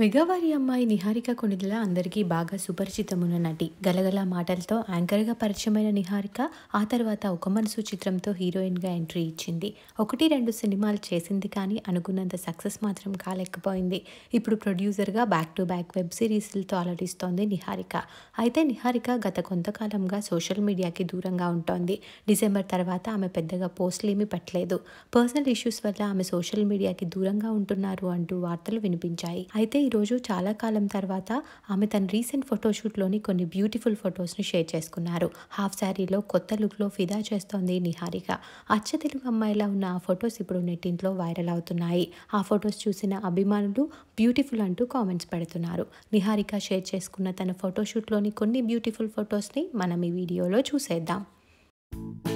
మెగావారి అమ్మాయి నిహారిక కొణిదెల అందరికీ బాగా సుపరిచితమున్న నటి గలగల మాటలతో యాంకర్గా పరిచయమైన నిహారిక ఆ తర్వాత ఒక మనసు చిత్రంతో హీరోయిన్గా ఎంట్రీ ఇచ్చింది ఒకటి రెండు సినిమాలు చేసింది కానీ అనుకున్నంత సక్సెస్ మాత్రం కాలేకపోయింది ఇప్పుడు ప్రొడ్యూసర్గా బ్యాక్ టు బ్యాక్ వెబ్ సిరీస్లతో అలరిస్తోంది నిహారిక అయితే నిహారిక గత కొంతకాలంగా సోషల్ మీడియాకి దూరంగా ఉంటోంది డిసెంబర్ తర్వాత ఆమె పెద్దగా పోస్టులు ఏమీ పెట్టలేదు పర్సనల్ ఇష్యూస్ వల్ల ఆమె సోషల్ మీడియాకి దూరంగా ఉంటున్నారు అంటూ వార్తలు వినిపించాయి అయితే ఈరోజు చాలా కాలం తర్వాత ఆమె తన రీసెంట్ ఫోటోషూట్లోని కొన్ని బ్యూటిఫుల్ ఫొటోస్ని షేర్ చేసుకున్నారు హాఫ్ శారీలో కొత్త లుక్లో ఫిదా చేస్తోంది నిహారిక అచ్చ తెలుగు అమ్మాయిలా ఉన్న ఆ ఫొటోస్ ఇప్పుడు నెట్టింట్లో వైరల్ అవుతున్నాయి ఆ ఫొటోస్ చూసిన అభిమానులు బ్యూటిఫుల్ అంటూ కామెంట్స్ పెడుతున్నారు నిహారిక షేర్ చేసుకున్న తన ఫోటోషూట్లోని కొన్ని బ్యూటిఫుల్ ఫొటోస్ని మనం ఈ వీడియోలో చూసేద్దాం